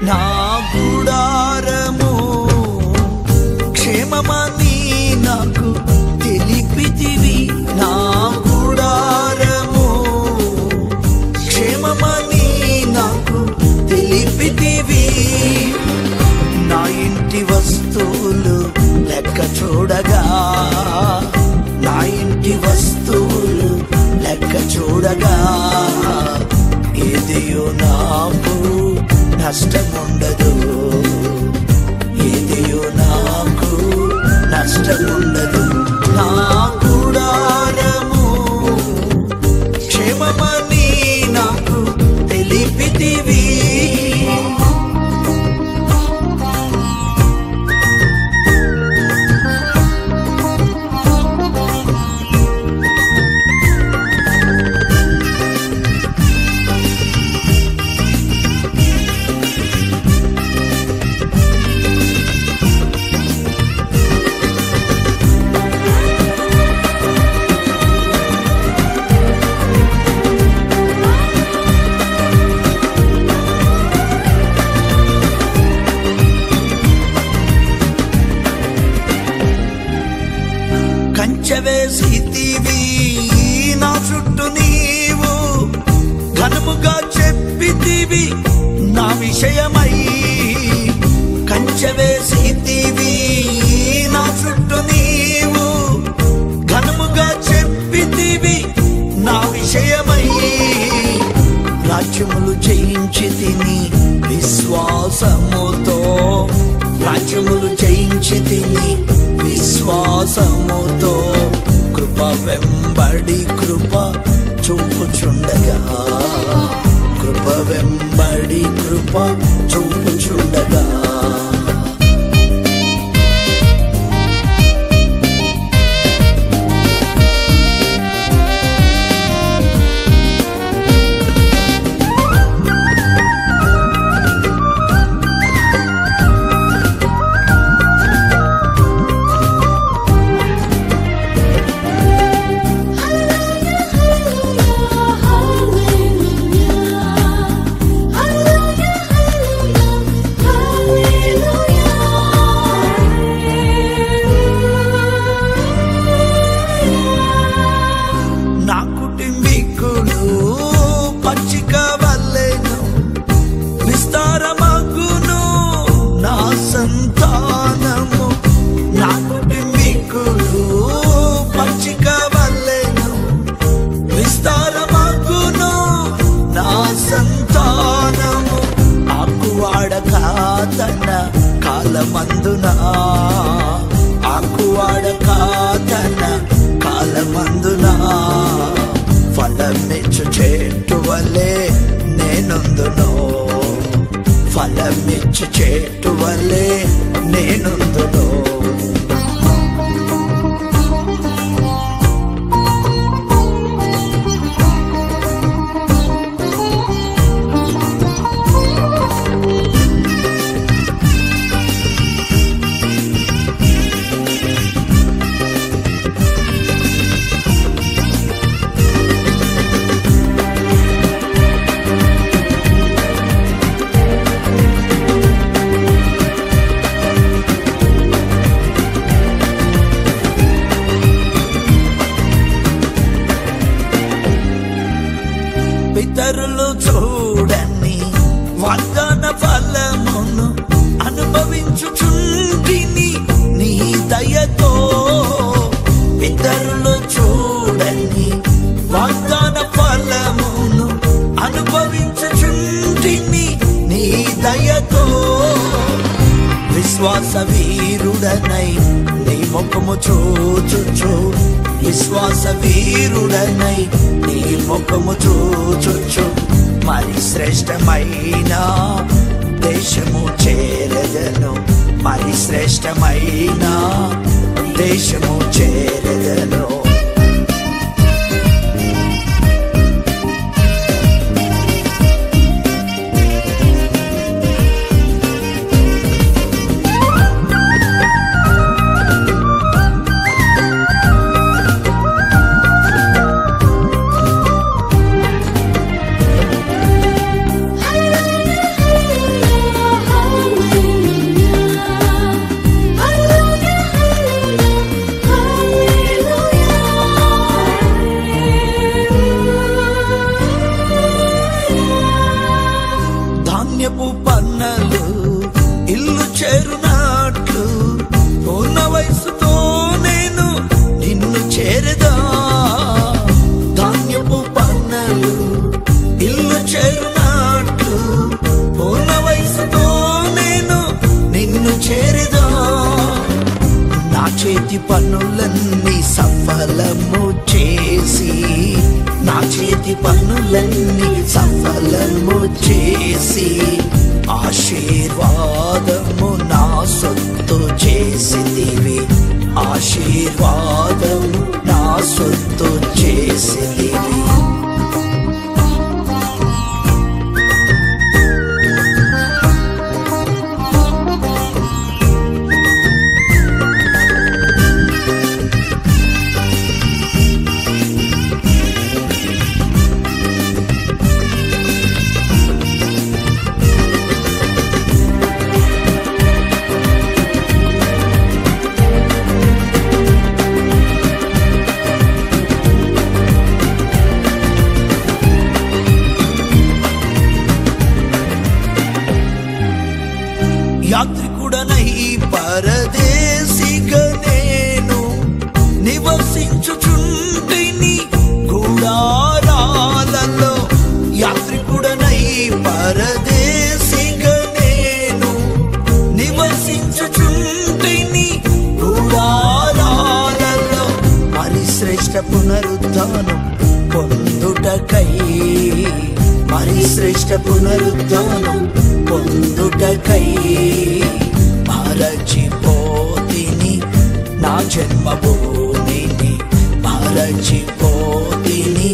నా గుడారము క్షేమమని నాకు తెలిపితివి నా గుడారము క్షేమమని నాకు తెలిపితివి నా ఇంటి వస్తువులు లెక్క చూడగా నా ఇంటి వస్తువులు లెక్క చూడగా ఏదియో నాకు నష్టముండదు ఏదియో నాకు నష్టముండదు నా గుడారము క్షేమమని నాకు తెలిపితివి కంచెవేసితివి నా చుట్టూ నీవు ఘనముగా చెప్పితివి నా విషయమై కంచెవేసితివి నా చుట్టూ నీవు ఘనముగా చెప్పితివి నా విషయమై రాజ్యములు జయించి తిని విశ్వాసముతో రాజ్యములు జయించి తిని విశ్వాసముతో కృప వెంబడి కృప చూపుచుండగా కృప వెంబడి కృప చూపుచుండగా నా కుటుంబీకులు పచ్చిక వల్లెను విస్తారమగును నా సంతానము నా కుటుంబీకులు పచ్చిక వల్లెను విస్తారమగును నా సంతానము ఆకువాడక తన కాలమందున ఆకువాడక తన కాలమందున ఫలమిచ్చు చెట్టు వలె నేనుందును ఫలమిచ్చు చెట్టు వలె నేనుందును పితరులు చూడని వాగ్దాన ఫలమును అనుభవించుచుంటిని నీ దయతో పితరులు చూడని వాగ్దాన ఫలమును అనుభవించుచుంటిని నీ దయతో విశ్వాస వీరుడనై నీ ముఖము చూచుచు విశ్వాస వీరుడనై నీ ముఖము చూచుచు మరి శ్రేష్టమైన దేశము చేరదను మరి శ్రేష్టమైన దేశము చేరదను పనులన్నీ సఫలము చేసి నా చేతి పనులన్నీ సఫలము చేసి ఆశీర్వాదము నా సొత్తు చేసిదివి ఆశీర్వాదము నా సొత్తు చేసిదివి యాత్రికుడనై పరదేశిగా నేను నివసించుచుంటిని గుడారాలలో యాత్రికుడనై పరదేశిగా నేను నివసించుచుంటిని గుడారాలలో మరి శ్రేష్ఠ పునరుద్ధానం పొందుటకై మరి శ్రేష్ఠ పునరుద్ధానం పొందుటకై మరచిపోతిని నా జన్మభూమిని మరచిపోతిని